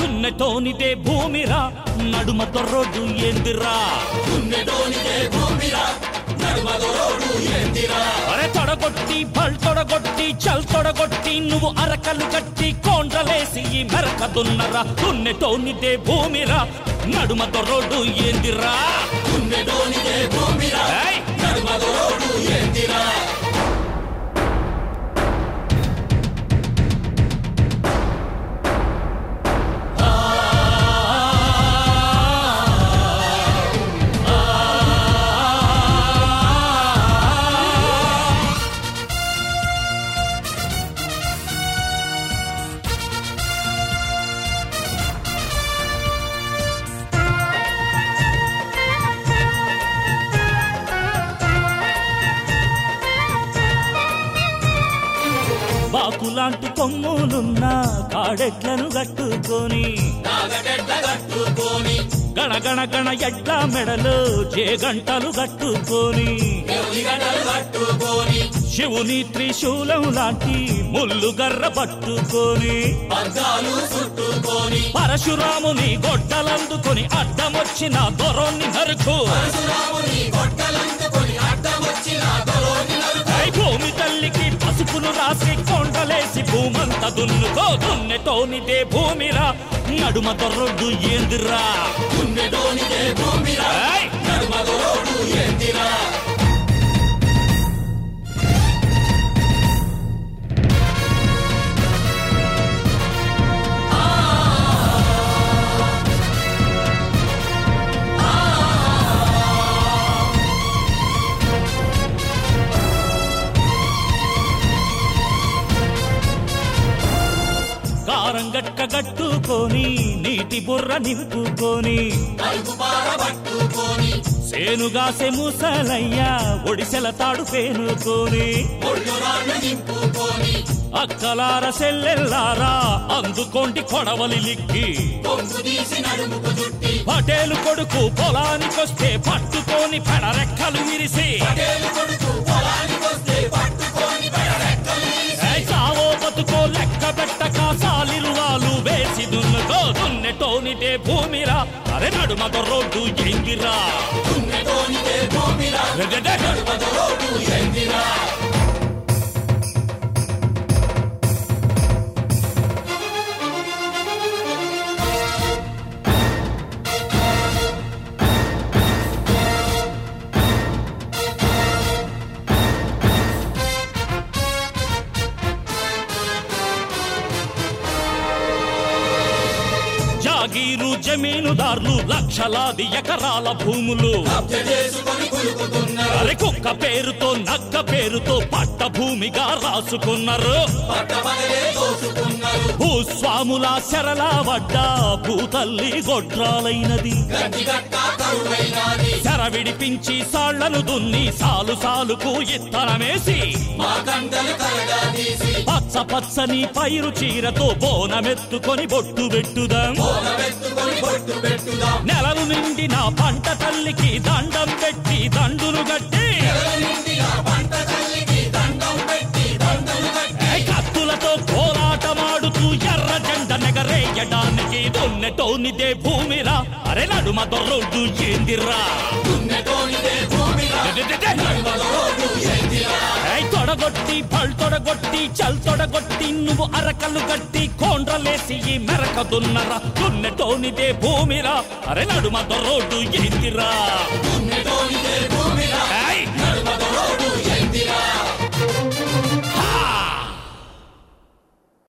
దున్నెతోనిదే భూమిరా నడుమ దొర్రోడ్డు ఏందిరా అరే తొడగొట్టి బల్ తొడగొట్టి చల్ తొడగొట్టి నువ్వు అరకలు కట్టి కోండ్రలేసి ఈ మెరక దున్నరా దున్నెతోనిదే భూమిరా నడుమ దొర్రోడ్డు ఏందిరా ఏయ్! బాకులాంటి కొమ్ములున్న కాడెట్లను కట్టుకొని గణగణ గణ ఎడ్ల మెడలు జేగంటలు కట్టుకొని శివుని త్రిశూలం లాంటి ముళ్ళు గర్ర పట్టుకొని పరశురాముని గొడ్డలందుకొని అడ్డమొచ్చిన దొరోన్ని నరుకు ఐ భూమి తల్లికి పసుపును రాసి కొండలేసి భూమంత దున్నుకో దున్నెతోనిదే భూమిరా నడుమ దొర్రొడ్డు ఏందిరా ఏయ్! కారం గట్ట గట్టుకొని నీటి బుర్ర నింపుకొని సేనుగాసే ముసలయ్యా ఒడిసెల తాడు పేనుకొని అక్కలార సెల్లెల్లారా అందుకోండి కొడవలి లిక్కి పటేలు కొడుకు పొలానికొస్తే పట్టుకొని పెడరెక్కలు విరిసి ఏయ్ చావో బతుకో లెక్క పెట్టక సాలిరువాలు వేసి దున్నుకో దున్నెటోనిదే భూమిరా అరే నడుమ రోడ్డు ఎంగిరా రెడెడె. జాగీరు జమీనుదారులు లక్షలాది ఎకరాల భూములు అరే కుక్క పేరుతో నక్క పేరుతో పట్ట భూమిగా రాసుకున్నారు భూస్వాముల శరలా వడ్డ భూతల్లి గొడ్రాలైనది శర విడిపించి సాళ్లను దున్ని సాలు సాలుకు ఇత్తనమేసి పచ్చ పచ్చని పైరు చీరతో బోనమెత్తుకొని బొట్టు పెట్టుదాం నెలలు నిండిన పంట తల్లికి దండం పెట్టి దండులు గట్టి ఏయ్ కత్తులతో కోలాటమాడుతూ ఎర్ర జెండ నెగరేయడానికి దున్నెటోనిదే భూమిరా అరే నడుమ దొర్రోడ్డు ఏందిరా ఏయ్ తొడగొట్టి పల్ తొడగొట్టి చల్ తొడగొట్టి నువ్వు అరకలు కట్టి కోండ్రలేసి ఈ మెరక దున్నరా దున్నెటోనిదే భూమిరా అరే నడుమ దొర్రోడ్డు ఏందిరా